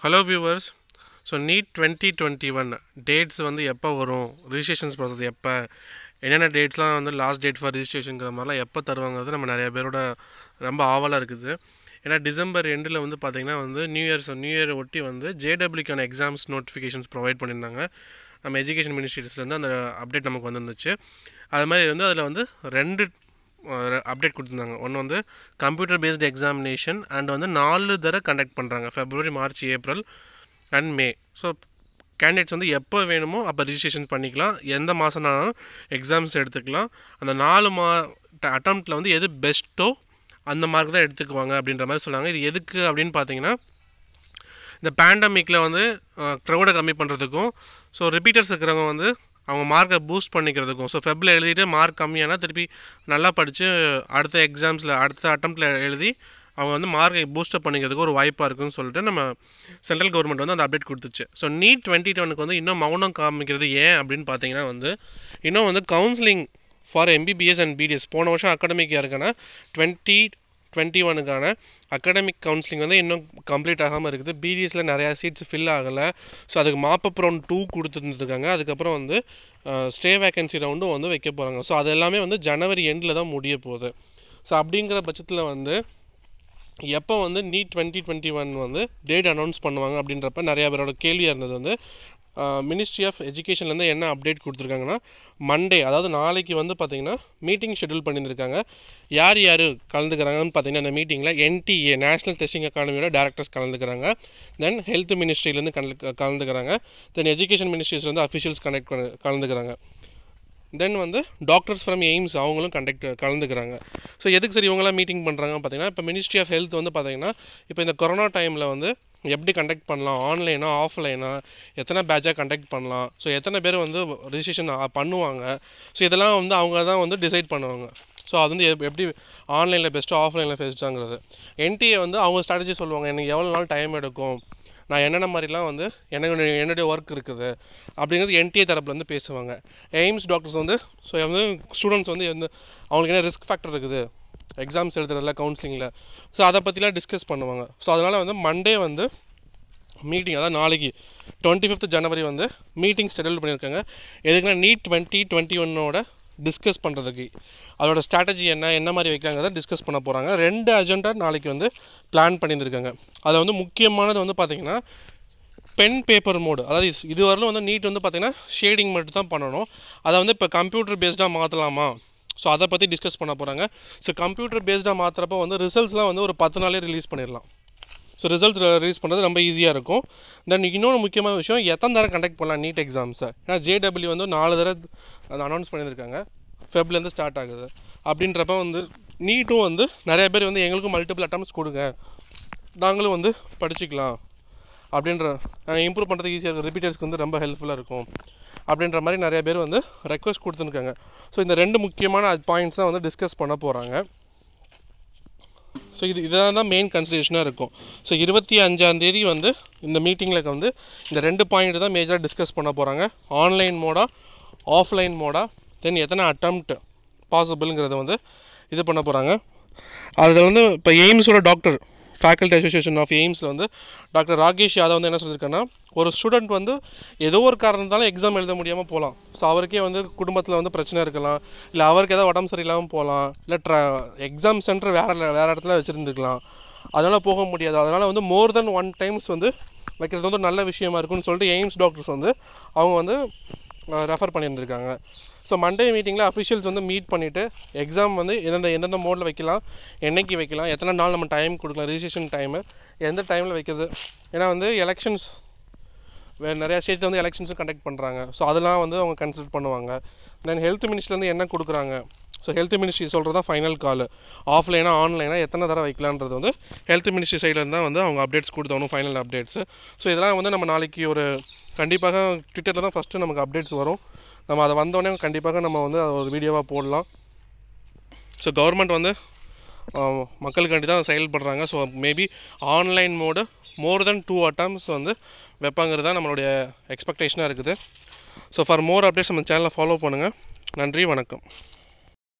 hello viewers so NEET twenty twenty one dates வந்து எப்போ வரும் ரிஜிஸ்ட்ரேஷன்ஸ் ப்ராசஸ் எப்போ என்னென்ன டேட்ஸ்லாம் வந்து லாஸ்ட் டேட் ஃபார் ரிஜிஸ்ட்ரேஷனுங்கிற மாதிரிலாம் எப்போ தருவாங்கிறது நம்ம நிறைய பேரோட ரொம்ப ஆவலாக இருக்குது ஏன்னா டிசம்பர் எண்டில் வந்து பார்த்திங்கன்னா வந்து நியூ இயர்ஸ் நியூ இயர் ஒட்டி வந்து ஜேடபிள்யூக்கான எக்ஸாம்ஸ் நோட்டிஃபிகேஷன்ஸ் ப்ரொவைட் பண்ணியிருந்தாங்க நம்ம எஜுகேஷன் மினிஸ்ட்ரிஸ்லேருந்து அந்த அப்டேட் நமக்கு வந்துருந்துச்சு அது மாதிரி வந்து அதில் வந்து ரெண்டு அப்டேட் கொடுத்துருந்தாங்க ஒன்று வந்து கம்ப்யூட்டர் பேஸ்டு எக்ஸாமினேஷன் அண்ட் வந்து நாலு தடவை கண்டக்ட் பண்ணுறாங்க February March April and May so candidates வந்து எப்போ வேணுமோ அப்போ ரிஜிஸ்ட்ரேஷன் பண்ணிக்கலாம் எந்த மாதம்னாலும் எக்ஸாம்ஸ் எடுத்துக்கலாம் அந்த நாலு மா அட்டம்ப்டில் வந்து எது பெஸ்ட்டோ அந்த மார்க் தான் எடுத்துக்குவாங்க அப்படின்ற மாதிரி சொன்னாங்க இது எதுக்கு அப்படின்னு பார்த்தீங்கன்னா இந்த பேண்டமிக்கில் வந்து க்ரௌடை கம்மி பண்ணுறதுக்கும் ஸோ ரிப்பீட்டர்ஸ் இருக்கிறவங்க வந்து அவங்க மார்க்கை பூஸ்ட் பண்ணிக்கிறதுக்கும் ஸோ ஃபெப்பில் எழுதிட்டு மார்க் கம்மியானா திருப்பி நல்லா படித்து அடுத்த எக்ஸாம்ஸில் அடுத்த அட்டம்ப்டில் எழுதி அவங்க வந்து மார்க்கை பூஸ்டப் பண்ணிக்கிறதுக்கு ஒரு வாய்ப்பாக இருக்குன்னு சொல்லிட்டு நம்ம சென்ட்ரல் கவர்மெண்ட் வந்து அந்த அப்டேட் கொடுத்துச்சு ஸோ நீட் டுவெண்ட்டி டொனுக்கு வந்து இன்னும் மௌனம் காமிக்கிறது ஏன் அப்படின்னு பார்த்தீங்கன்னா வந்து இன்னும் வந்து counselling for MBBS and BDS போன வருஷம் அகாடமிக் யாருக்குன்னா டுவெண்ட்டி டுவெண்ட்டி ஒனுக்கான அகாடமிக் கவுன்சிலிங் வந்து இன்னும் கம்ப்ளீட் ஆகாமல் இருக்குது பிடிஎஸில் நிறையா சீட்ஸ் ஃபில் ஆகலை ஸோ அதுக்கு மாப்பப் ரவுண்ட் டூ கொடுத்துருந்துருக்காங்க அதுக்கப்புறம் வந்து ஸ்டே வேக்கன்சி ரவுண்டும் வந்து வைக்க போகிறாங்க ஸோ அது எல்லாமே வந்து ஜனவரி எண்டில் தான் முடிய போகுது ஸோ அப்படிங்கிற பட்சத்தில் வந்து எப்போ வந்து நீட் டுவெண்ட்டி டுவெண்ட்டி ஒன் வந்து டேட் அனௌன்ஸ் பண்ணுவாங்க அப்படின்றப்ப நிறையா பேரோட கேள்வியாக இருந்தது வந்து மினிஸ்ட்ரி ஆஃப் எஜுகேஷன்லேருந்து என்ன அப்டேட் கொடுத்துருக்காங்கன்னா மண்டே அதாவது நாளைக்கு வந்து பார்த்திங்கன்னா மீட்டிங் ஷெடியூல் பண்ணியிருக்காங்க யார் யார் கலந்துக்கிறாங்கன்னு பார்த்தீங்கன்னா அந்த மீட்டிங்கில் என்டிஏ நேஷனல் டெஸ்டிங் அகாடமியோட டேரக்டர்ஸ் கலந்துக்கிறாங்க தென் ஹெல்த் மினிஸ்ட்ரியிலேருந்து கலந்து கலந்துக்கிறாங்க தென் எஜுகேஷன் மினிஸ்ட்ரிஸ்லேருந்து அஃபிஷியல்ஸ் கனெக்ட் கலந்துக்கிறாங்க தென் வந்து டாக்டர்ஸ் ஃப்ரம் எய்ம்ஸ் அவங்களும் கண்டக்ட் கலந்துக்கிறாங்க ஸோ எதுக்கு சரி இவங்களாம் மீட்டிங் பண்ணுறாங்க பார்த்தீங்கன்னா இப்போ மினிஸ்ட்ரி ஆஃப் ஹெல்த் வந்து பார்த்தீங்கன்னா இப்போ இந்த கொரோனா டைமில் வந்து எப்படி கண்டக்ட் பண்ணலாம் ஆன்லைனா ஆஃப்லைனா எத்தனை பேட்சாக கண்டக்ட் பண்ணலாம் ஸோ எத்தனை பேர் வந்து ரிஜிஸ்ட்ரேஷன் பண்ணுவாங்க ஸோ இதெல்லாம் வந்து அவங்க தான் வந்து டிசைட் பண்ணுவாங்க ஸோ அது வந்து எப்படி ஆன்லைனில் பெஸ்ட்டு ஆஃப்லைனில் பெஸ்ட்டாங்கிறது என்டிஏ வந்து அவங்க ஸ்ட்ராட்டஜி சொல்லுவாங்க எனக்கு எவ்வளோ நாள் டைம் எடுக்கும் நான் என்னென்ன மாதிரிலாம் வந்து எனக்கு என்னுடைய ஒர்க் இருக்குது அப்படிங்கிறது என்டிஏ தரப்புலேருந்து பேசுவாங்க எய்ம்ஸ் டாக்டர்ஸ் வந்து ஸோ வந்து ஸ்டூடெண்ட்ஸ் வந்து வந்து அவங்களுக்கு என்ன ரிஸ்க் ஃபேக்டர் இருக்குது எக்ஸாம்ஸ் எழுதுறதுல கவுன்சிலிங்கில் ஸோ அதை பற்றிலாம் டிஸ்கஸ் பண்ணுவாங்க ஸோ அதனால் வந்து மண்டே வந்து மீட்டிங் அதாவது நாளைக்கு டுவெண்ட்டி ஃபிஃப்த் ஜனவரி வந்து மீட்டிங் ஷெடியூல் பண்ணியிருக்காங்க எதுக்குன்னா நீட் டுவெண்ட்டி டுவெண்ட்டி ஒன்னோட டிஸ்கஸ் பண்ணுறதுக்கு அதோட ஸ்ட்ராட்டஜி என்ன என்ன மாதிரி வைக்கிறாங்கிறத டிஸ்கஸ் பண்ண போகிறாங்க ரெண்டு அஜெண்டா நாளைக்கு வந்து பிளான் பண்ணியிருக்காங்க அதில் வந்து முக்கியமானது வந்து பார்த்திங்கன்னா பென் பேப்பர் மோடு அதாவது இது வரலும் வந்து நீட் வந்து பார்த்திங்கன்னா ஷேடிங் மட்டும் தான் பண்ணணும் அதை வந்து இப்போ கம்ப்யூட்டர் பேஸ்டாக மாற்றலாமா ஸோ அதை பற்றி டிஸ்கஸ் பண்ண போகிறாங்க ஸோ கம்ப்யூட்டர் பேஸ்டாக மாற்றுறப்போ வந்து ரிசல்ட்ஸ்லாம் வந்து ஒரு பத்து நாளே ரிலீஸ் பண்ணிடலாம் ஸோ ரிசல்ட்ஸ் ரிலீஸ் பண்ணுறது ரொம்ப ஈஸியாக இருக்கும் தென் இன்னொன்று முக்கியமான விஷயம் எத்தனை தடவை கண்டக்ட் பண்ணலாம் நீட் எக்ஸாம்ஸை ஏன்னா ஜேடபிள்யூ வந்து நாலு தடவை அதை அனௌன்ஸ் பண்ணியிருக்காங்க ஃபெப்லேருந்து ஸ்டார்ட் ஆகுது அப்படின்றப்ப வந்து நீட்டும் வந்து நிறைய பேர் வந்து எங்களுக்கும் மல்டிபிள் அட்டம்ஸ் கொடுங்க நாங்களும் வந்து படிச்சுக்கலாம் அப்படின்ற இம்ப்ரூவ் பண்ணுறதுக்கு ஈஸியாக இருக்கும் ரிப்பீட்டர்ஸ்க்கு வந்து ரொம்ப ஹெல்ப்ஃபுல்லாக இருக்கும் அப்படின்ற மாதிரி நிறைய பேர் வந்து ரெக்வஸ்ட் கொடுத்துருக்காங்க ஸோ இந்த ரெண்டு முக்கியமான பாயிண்ட்ஸ் தான் வந்து டிஸ்கஸ் பண்ண போகிறாங்க ஸோ இது இதெல்லாம் தான் மெயின் கன்சிடரேஷனாக இருக்கும் ஸோ இருபத்தி அஞ்சாந்தேதி வந்து இந்த மீட்டிங்கில் வந்து இந்த ரெண்டு பாயிண்ட் தான் மேஜராக டிஸ்கஸ் பண்ண போகிறாங்க ஆன்லைன் மோடா ஆஃப்லைன் மோடா தென் எத்தனை அட்டம்ப்ட் பாசிபிள்ங்கிறத வந்து இது பண்ண போகிறாங்க அதில் வந்து இப்போ எய்ம்ஸோட டாக்டர் ஃபேக்கல்டி அசோசியேஷன் ஆஃப் எய்ம்ஸில் வந்து டாக்டர் ராகேஷ் யாதவ் வந்து என்ன சொல்லியிருக்காங்கன்னா ஒரு ஸ்டூடெண்ட் வந்து ஏதோ ஒரு காரணத்தாலும் எக்ஸாம் எழுத முடியாமல் போகலாம் ஸோ அவருக்கே வந்து குடும்பத்தில் வந்து பிரச்சனை இருக்கலாம் இல்லை அவருக்கு ஏதாவது உடம்பு சரியில்லாமல் போகலாம் இல்லை ட்ரா எக்ஸாம் சென்டர் வேறு வேறு இடத்துல வச்சுருந்துருக்கலாம் அதனால் போக முடியாது அதனால் வந்து மோர் தென் ஒன் டைம்ஸ் வந்து வைக்கிறது வந்து நல்ல விஷயமா இருக்குன்னு சொல்லிட்டு எய்ம்ஸ் டாக்டர்ஸ் வந்து அவங்க வந்து ரெஃபர் பண்ணியிருந்திருக்காங்க ஸோ மண்டே மீட்டிங்கில் அஃபிஷியல்ஸ் வந்து மீட் பண்ணிவிட்டு எக்ஸாம் வந்து எந்தெந்த எந்தெந்த மோடில் வைக்கலாம் என்றைக்கு வைக்கலாம் எத்தனை நாள் நம்ம டைம் கொடுக்கலாம் ரிஜிஸ்ட்ரேஷன் டைமு எந்த டைமில் வைக்கிறது ஏன்னா வந்து எலெக்ஷன்ஸ் வேறு நிறையா ஸ்டேட்டில் வந்து எலெக்ஷன்ஸும் கண்டக்ட் பண்ணுறாங்க ஸோ அதெல்லாம் வந்து அவங்க கன்சிடர் பண்ணுவாங்க தென் ஹெல்த் மினிஸ்ட்ரிலேருந்து என்ன கொடுக்குறாங்க ஸோ ஹெல்த் மினிஸ்ட்ரி சொல்கிறது தான் ஃபைனல் கால் ஆஃப்லைனாக ஆன்லைனாக எத்தனை தடவை வைக்கலான்றது வந்து ஹெல்த் மினிஸ்ட்ரி சைட்லேருந்து தான் வந்து அவங்க அப்டேட்ஸ் கொடுத்தவனும் ஃபைனல் அப்டேட்ஸு ஸோ இதெல்லாம் வந்து நம்ம நாளைக்கு ஒரு கண்டிப்பாக ட்விட்டரில் தான் ஃபஸ்ட்டு நமக்கு அப்டேட்ஸ் வரும் நம்ம அதை வந்தோடனே கண்டிப்பாக நம்ம வந்து அதை ஒரு வீடியோவாக போடலாம் ஸோ கவர்மெண்ட் வந்து மக்களுக்காண்டி தான் செயல்படுறாங்க so maybe online mode more then two attempts வந்து வைப்பாங்கிறது தான் நம்மளுடைய எக்ஸ்பெக்டேஷனாக இருக்குது ஸோ ஃபார் மோர் அப்டேட்ஸ் நம்ம சேனலை ஃபாலோ பண்ணுங்கள் நன்றி வணக்கம்